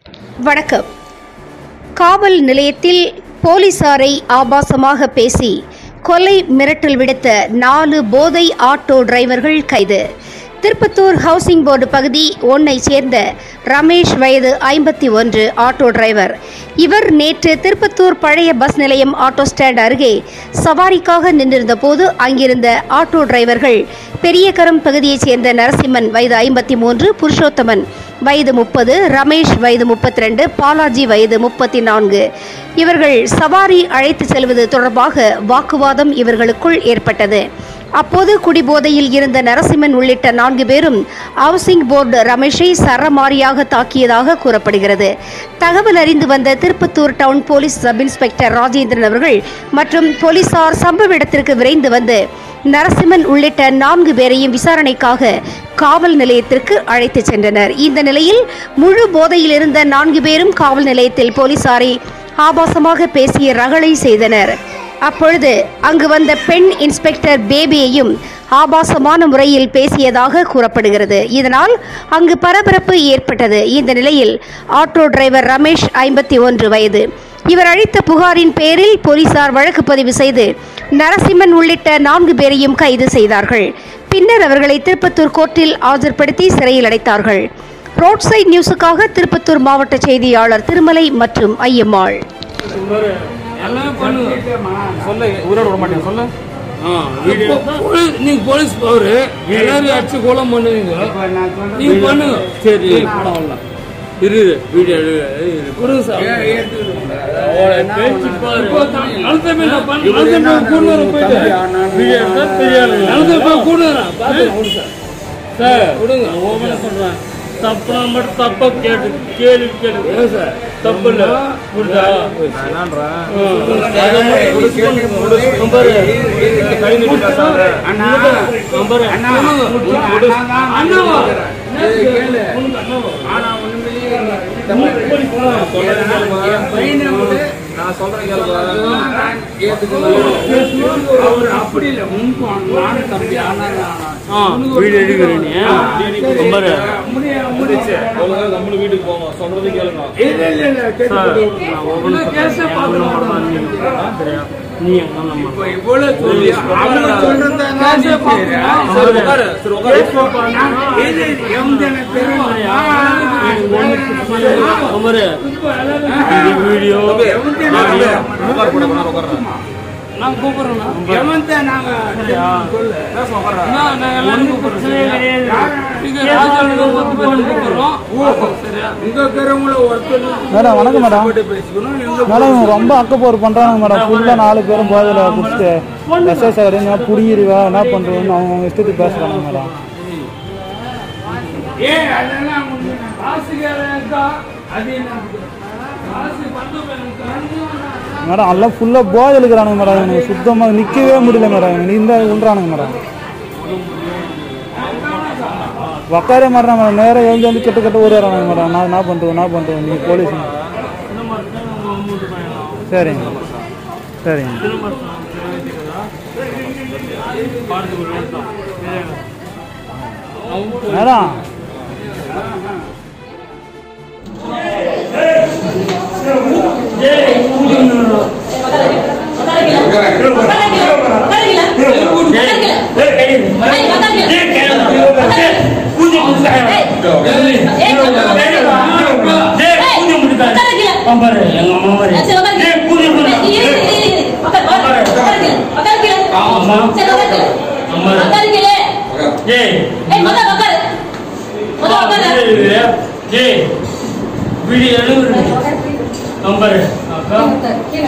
வணக்கம் காவல் நிலையத்தில் போலீசாரை ஆபாசமாக பேசி கொலை மிரட்டல் விடுத்த நாலு போதை ஆட்டோ டிரைவர்கள் கைது திருப்பத்தூர் ஹவுசிங் போர்டு பகுதி ஒன்னை சேர்ந்த ரமேஷ் வயது ஐம்பத்தி ஒன்று ஆட்டோ டிரைவர் இவர் நேற்று திருப்பத்தூர் பழைய பஸ் நிலையம் ஆட்டோ ஸ்டாண்ட் அருகே சவாரிக்காக நின்றிருந்த போது அங்கிருந்த ஆட்டோ டிரைவர்கள் பெரியகரம் பகுதியைச் சேர்ந்த நரசிம்மன் வயது ஐம்பத்தி மூன்று புருஷோத்தமன் வயது முப்பது ரமேஷ் வயது முப்பத்தி ரெண்டு பாலாஜி வயது முப்பத்தி நான்கு இவர்கள் சவாரி அழைத்து செல்வது தொடர்பாக வாக்குவாதம் இவர்களுக்குள் ஏற்பட்டது அப்போது குடிபோதையில் இருந்த நரசிம்மன் உள்ளிட்ட நான்கு பேரும் ஹவுசிங் போர்டு ரமேஷை சரமாரியாக தாக்கியதாக கூறப்படுகிறது தகவல் அறிந்து வந்த Tirupattur town police sub inspector Rajendran அவர்கள் மற்றும் போலீசார் சம்பவ இடத்திற்கு விரைந்து வந்து நரசிம்மன் உள்ளிட்ட நான்கு பேரையும் விசாரணைக்காக காவல் நிலையத்திற்கு அழைத்துச் சென்றனர் இந்த நிலையில் முழு போதையில் இருந்த நான்கு பேரும் காவல் நிலையத்தில் போலீசாரை ஆபாசமாக பேசிய ரகளை செய்தனர் அப்பொழுது அங்கு வந்த பெண் இன்ஸ்பெக்டர் பேபியையும் ஆபாசமான முறையில் பேசியதாக கூறப்படுகிறது இதனால் அங்கு பரபரப்பு ஏற்பட்டது இந்த நிலையில் ஆட்டோ டிரைவர் ரமேஷ் ஐம்பத்தி ஒன்று வயது இவர் அளித்த புகாரின் பேரில் போலீசார் வழக்கு பதிவு செய்து நரசிம்மன் உள்ளிட்ட நான்கு பேரையும் கைது செய்தார்கள் பின்னர் அவர்களை திருப்பத்தூர் கோர்ட்டில் ஆஜர்படுத்தி சிறையில் அடைத்தார்கள் ரோட் சைட் நியூஸுக்காக திருப்பத்தூர் மாவட்ட செய்தியாளர் திருமலை மற்றும் ஐயம்மாள் எல்லாமே பண்ணுங்க சொல்ல உயிரோட விட மாட்டேன் சொல்ல ஆ, இப்போ போலீஸ் நீங்க போலீஸ் பவர் எல்லாரும் அடிச்சு கொலை பண்ணுவீங்க நீங்க பண்ணுங்க சரி பரவாயில்ல இரு வீடியோ எடு கொடுங்க சார் அவளை பேச்சு பாரு அழுத்தமே நான் பண்ண அழுத்தமே கூட வர போயிட்டு வீடியோ எடுத்தா தெரியாது அழுத்தமே கூட வரேன் பார்த்து விடு சார் சார் விடுங்க ஓமனை சொல்றேன் தப்பா மட்டும் தப்பா கேட்டு கேள்வி கேட்டு சார் தப்பு இல்லை புரியுதா நான் சொல்றேன் அப்படி இல்ல முன்பு நானும் தம்பி வீடியோ எடுக்கிறேன் நீ நம்பரு நம்மளும் வீட்டுக்கு போவோம் சொல்றது கேளுங்க இல்ல இல்ல இல்ல கேட்டு நீ எங்க நம்ம இப்ப இவ்வளவு சொல்லி அவங்க சொல்றதுதான் நான் கேஸே செய்றேன். சரி உட்காரு சரி உட்காரு இது எந்த எனக்கு தெரியும். நம்பரு இது வீடியோ உட்காரு போட உட்காரு உட்காரு நான் கூப்பிடுறேண்ணா எவன்த நாங்க சொல்லு. நான் நான் எல்லாரும் கூப்பிடுறேன் இங்க ராஜாவுக்கு பத்து பேர் கூப்பிடுறோம் சரியா இங்க இருக்கிறவங்கள ஒருத்தர் மேடம் வணக்கம் மேடம் போட்டு பேசிக்கணும் எங்க மேடம் இவங்க ரொம்ப அக்கப்போர் பண்ணுறாங்க மேடம் ஃபுல்லாக நாலு பேரும் போதில் குடிச்சிட்டு எஸ்எஸ் என்ன புடிங்கிருவா என்ன பண்ணுறோன்னு அவங்க அவங்க இஷ்டத்துக்கு பேசுகிறாங்க மேடம் ஏன் அதெல்லாம் உண்மை. காசுக்காரன் இருக்கா? அது என்ன? காசு பத்து பேர் இருக்கா? மேடம் எல்லாம் ஃபுல்லாக போதில் இருக்கிறானுங்க மேடம் எனக்கு சுத்தமாக நிற்கவே முடியல மேடம் எனக்கு இந்த உண்றானுங்க மேடம் உக்காரே மாட்டேன் மேடம் நேராக எழுந்து வந்து கெட்டு கெட்டு ஓடுறானுங்க மேடம் நான் என்ன பண்ணுறோம் என்ன பண்ணுறோம் நீங்கள் போலீஸ் சரிங்க சரிங்க மேடம் பாரு எங்க அம்மா மாதிரி ஏய் ஏய் வீடியோ எழுதுறேன் நம்பர் அக்கா